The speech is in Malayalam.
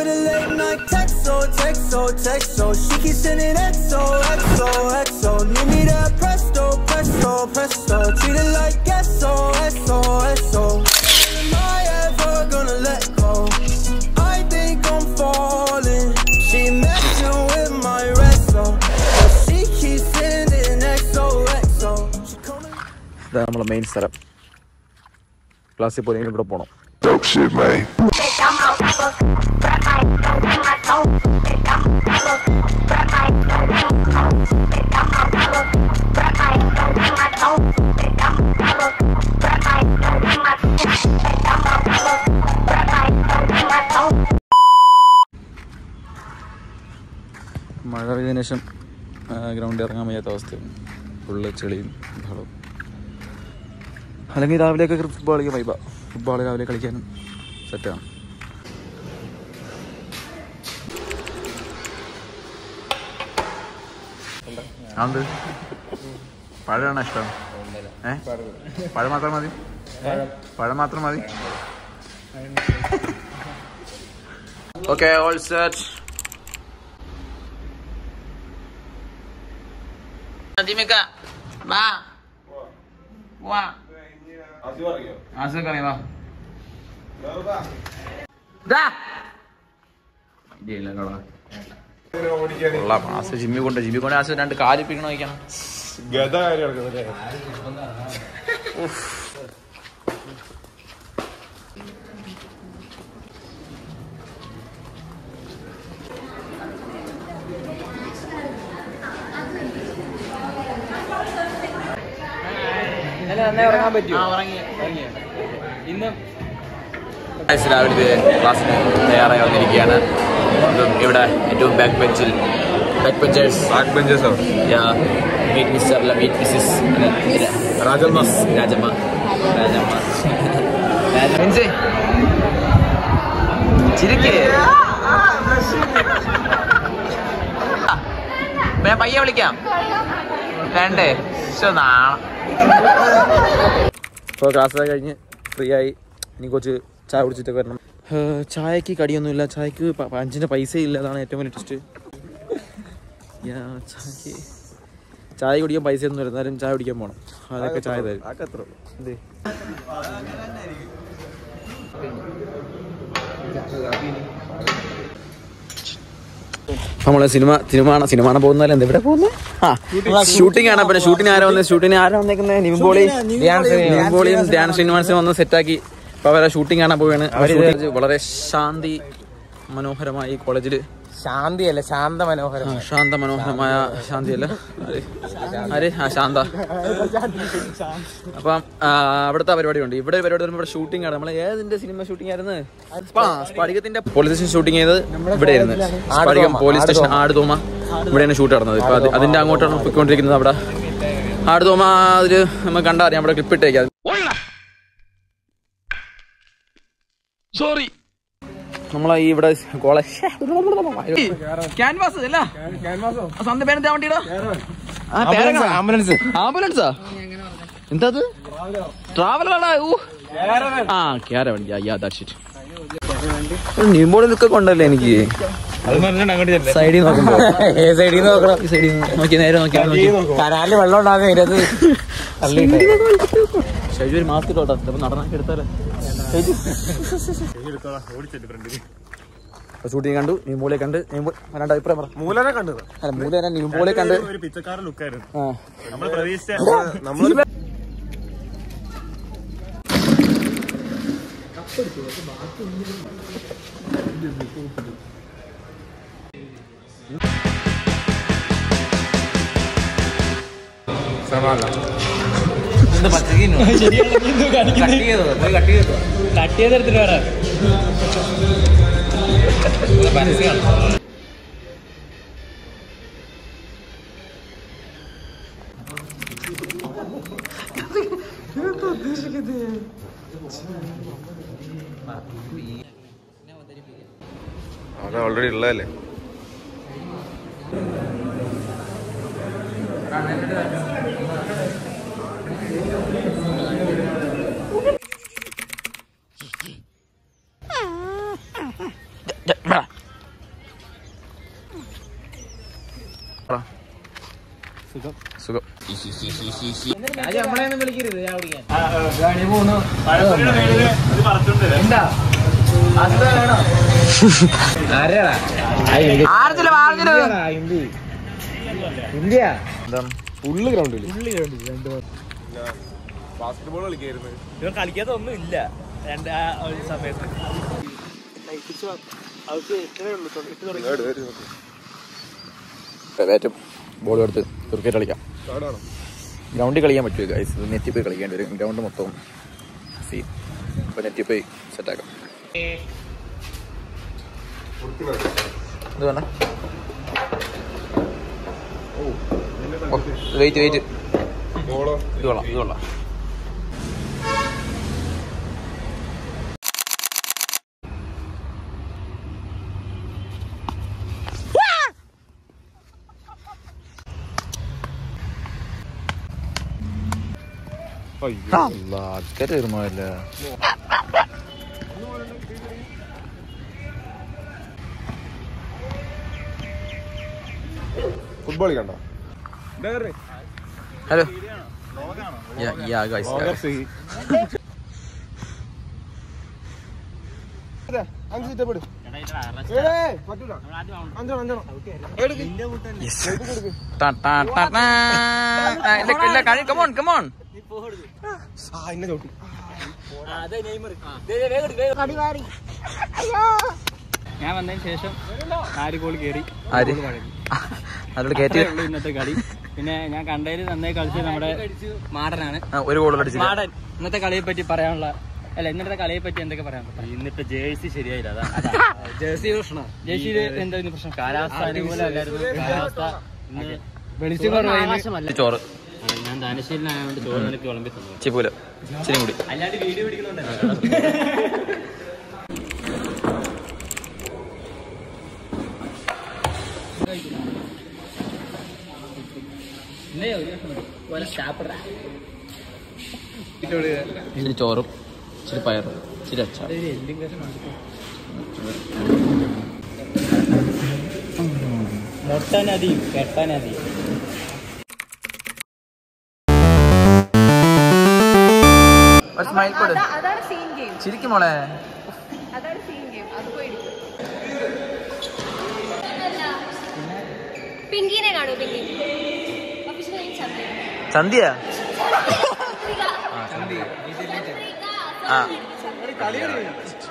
with a late night text, so text, so text, so she keeps sending XO, XO, XO. Need me that presto, presto, presto. Treat it like SO, SO, SO. Am I ever gonna let go? I think I'm falling. She messing with my resto, but she keeps sending XO, XO. She coming. ഇതാണ് നമ്മളെ മെയിൻ സ്ഥലം ക്ലാസ്സിൽ പോയി ഇവിടെ പോകണം Dope shit, man. മഴ പെയ്തതിനു ശേഷം ഗ്രൗണ്ടിൽ ഇറങ്ങാൻ വയ്യാത്ത അവസ്ഥയാണ് ഫുള്ള് ചെളിയും ബഹളവും അല്ലെങ്കിൽ രാവിലെയൊക്കെ ഫുട്ബോൾ കളിക്കാൻ വൈബ ഫുട്ബോൾ രാവിലെ കളിക്കാനും സെറ്റാണ് അത് പഴമാണ് ഇഷ്ടം ഏ പഴം മാത്രം മതി പഴം മാത്രം മതി okay all set Dimeka. Va. വാ ആസിഫ് അറിയാം വാ ദാ. ഇല്ല, ഇല്ലടാ. കൊള്ളാം. ആസിഫ് ജിമ്മി കൊണ്ട് ജിമ്മി കൊണ്ട് ആസിഫ് രണ്ട് കാല് പിക്കണ വയ്ക്കണം ഗൈസ്, രാവിലെ ക്ലാസ്സിന് തയ്യാറായി വന്നിരിക്കുകയാണ് ഇപ്പം ഇവിടെ ഏറ്റവും ബാക്ക് ബെഞ്ചിൽ ബാക്ക് ബെഞ്ചേഴ്സ് ബാക്ക് ബെഞ്ചേഴ്സോ മീറ്റ് മിസ്റ്റർ അല്ല meet missus Rajamma Rajamma Rajamma bench ചിരിക്കേ ഞാൻ പയ്യെ വിളിക്കാം വേണ്ടേ ശോ, നാണം ഇപ്പോൾ ക്ലാസ് കഴിഞ്ഞ് ഫ്രീ ആയി ഇനി കുറച്ച് ചായ കുടിച്ചിട്ട് വരണം ഏഹ്, ചായക്ക് കടിയൊന്നുമില്ല ചായക്ക് പ- പ- അഞ്ചിൻ്റെ പൈസ ഇല്ല അതാണ് ഏറ്റവും വലിയ ടെസ്റ്റ് ചായക്ക് ചായ കുടിക്കാൻ പൈസ ഒന്നും വരും എന്നാലും ചായ കുടിക്കാൻ പോകണം അതൊക്കെ ചായ തരും എന്ത് നമ്മളെ സിനിമ സിനിമ സിനിമ പോകുന്നാലും എന്താ ഇവിടെ പോകുന്നത് ആ ഷൂട്ടിംഗ് ആണ് പിന്നെ ഷൂട്ടിന് ആരാ വന്നത് ഷൂട്ടിന് ആരാ വന്നേക്കുന്നത് നിവിൻപോളി നിവിൻപോളിയും ധ്യാൻ ശ്രീനിവാസും വന്ന് സെറ്റാക്കി അപ്പൊ അവരെ ഷൂട്ടിംഗ് കാണാൻ പോവുകയാണ് അവര് വളരെ ശാന്തി മനോഹരമായി കോളേജിൽ ശാന്തിയല്ല ശാന്ത മനോഹരം ശാന്ത മനോഹരമായ ശാന്തി അല്ല ആര് ആ ശാന്ത അപ്പം ആ, അവിടുത്തെ പരിപാടി ഉണ്ട് ഇവിടെ ഒരു പരിപാടി വരുമ്പോൾ ഇവിടെ ഷൂട്ടിംഗ് ആണ് നമ്മളെ ഏതിന്റെ സിനിമ ഷൂട്ടിംഗ് ആയിരുന്നു ആ, സ്ഫടികത്തിന്റെ പോലീസ് സ്റ്റേഷൻ ഷൂട്ടിംഗ് ചെയ്തത് ഇവിടെ ആയിരുന്നു സ്ഫടികം പോലീസ് സ്റ്റേഷൻ ആടുതോമ ഇവിടെയാണ് ഷൂട്ട് നടന്നത് ഇപ്പൊ അത് അതിന്റെ അങ്ങോട്ടാണ് പോയിക്കൊണ്ടിരിക്കുന്നത് അവിടെ ആടുതോമ അതില് നമുക്ക് കണ്ടറിയാം അവിടെ ക്ലിപ്പ് ഇട്ടേക്കാം സോറി നമ്മളെ ഈ ഇവിടെ കോളേജ് ക്യാൻവാസ് അല്ല സ്വന്തം പേരെന്താ വണ്ടിയുടെ ആംബുലൻസ് ആംബുലൻസാ എന്താ ട്രാവലറാടാ ഊ ആ ക്യാര വണ്ടി അയ്യാ ദാറ്റ് ഷിറ്റ് നീമ്പോടെ നിൽക്കൊക്കെ ഉണ്ടല്ലേ എനിക്ക് സൈഡിൽ നോക്കുമ്പോ ഏ സൈഡിൽ നിന്ന് നോക്കണം ഈ സൈഡിൽ നോക്കി നേരെ നോക്കി നോക്കി കനാലിൽ വെള്ളം ഉണ്ടാകും ഇതിനകത്ത് ഷൈജു ഒരു മാസ്ക് ഇട്ടോട്ടാ ചിലപ്പോ നടനാക്കി എടുത്താലേ ഷൂട്ടിങ് കണ്ടു നീമ്പോളെ കണ്ട് നീമ്പോ- രണ്ട് അഭിപ്രായം പറ മൂലനെ കണ്ടത് അല്ല മൂന്ന് നീമ്പോളെ കണ്ട് ഒരു പിച്ചക്കാരൻ ലുക്കായിരുന്നു ആ നമ്മൾ പ്രതീക്ഷിച്ച നമ്മൾ കട്ട് ചെയ്തെടുത്തിട്ട് വരാം അത് ഓൾറെഡി ഉള്ളതല്ലേ സുഖം സുഖം നമ്മളെയൊന്നും വിളിക്കരുത് ഞാൻ കുടിക്കാൻ ഇന്ത്യ ഫുള്ള് ഗ്രൗണ്ടിൽ ബാസ്കറ്റ്ബോൾ കളിക്കായിരുന്നു ഇവർ കളിക്കാത്ത ഒന്നും ഇല്ല രണ്ട് ആ ഒരു സമയത്ത് ബാറ്റും ബോളും എടുത്ത് ക്രിക്കറ്റ് കളിക്കാം ഗ്രൗണ്ടിൽ കളിക്കാൻ പറ്റുമോ ഗൈസ് ഇത് നെറ്റിൽ പോയി കളിക്കേണ്ടി വരും ഗ്രൗണ്ട് മൊത്തം സീ ഇപ്പൊ നെറ്റിൽ പോയി സെറ്റാക്കാം ഇത് വേണ്ട വെയിറ്റ് വെയിറ്റ് ബോളോ ഇത് കൊള്ളാം ഇത് കൊള്ളാം അക്കരെ വരുമ്പോഴല്ലേ ഫുട്ബോൾ കളിക്കണ്ടോ hello Yeah, yeah, guys, guys. അഞ്ച് സീറ്റപ്പെടു Yes. Ta, ta, ta, ta. ആ, ഇല്ല, ഇല്ല, കഴി- come on, come on. എന്നെ ചവിട്ടി ഞാൻ വന്നതിന് ശേഷം നാല് ഗോൾ കയറി ആര്? അതിലൂടെ കയറ്റി ഉള്ളൂ ഇന്നത്തെ കളി പിന്നെ ഞാൻ കണ്ടതിൽ നന്നായി കളിച്ചത് നമ്മുടെ മാടനാണ് ആ, ഒരു ഗോൾ അടിച്ചില്ല മാടൻ ഇന്നത്തെ കളിയെ പറ്റി പറയാനുള്ള അല്ല ഇന്നത്തെ കളിയെ പറ്റി എന്തൊക്കെ പറയാൻ പറ്റും ഇന്നത്തെ ജേഴ്സി ശരിയായില്ല ജേഴ്സി പ്രശ്നം ജേഴ്സി എന്താ ഇന്ന് പ്രശ്നം കാലാവസ്ഥ അനുകൂലമല്ലായിരുന്നു കാലാവസ്ഥ വെളിച്ചം കുറവായിരുന്നു ചോറ് ഞാൻ ദാനശീലനായതുകൊണ്ട് ചോറ് നിനക്ക് വിളമ്പി തന്നു ചിപ്പൂല ഇച്ചിരി കൂടി അല്ലാണ്ട് വീഡിയോ പിടിക്കുന്നുണ്ടല്ലോ ഇച്ചിരി ചോറും ഇച്ചിരി പയറും ഇച്ചിരി അച്ചാർ മൊട്ടനദിയും കെട്ടനദിയും ഒരു സ്മൈൽ കോഡ് അതാ- അതാണ് സീൻ ഗെയിം ചിരിക്കും മോളെ അതാണ് സീൻ ഗെയിം അത് പോയി എടുക്കും പിങ്കിനെ കാണൂ പിങ്കി ഒഫീഷ്യൽ നെയിം ചന്ദ്രിക സന്ധ്യ ചന്ദ്രിക ആ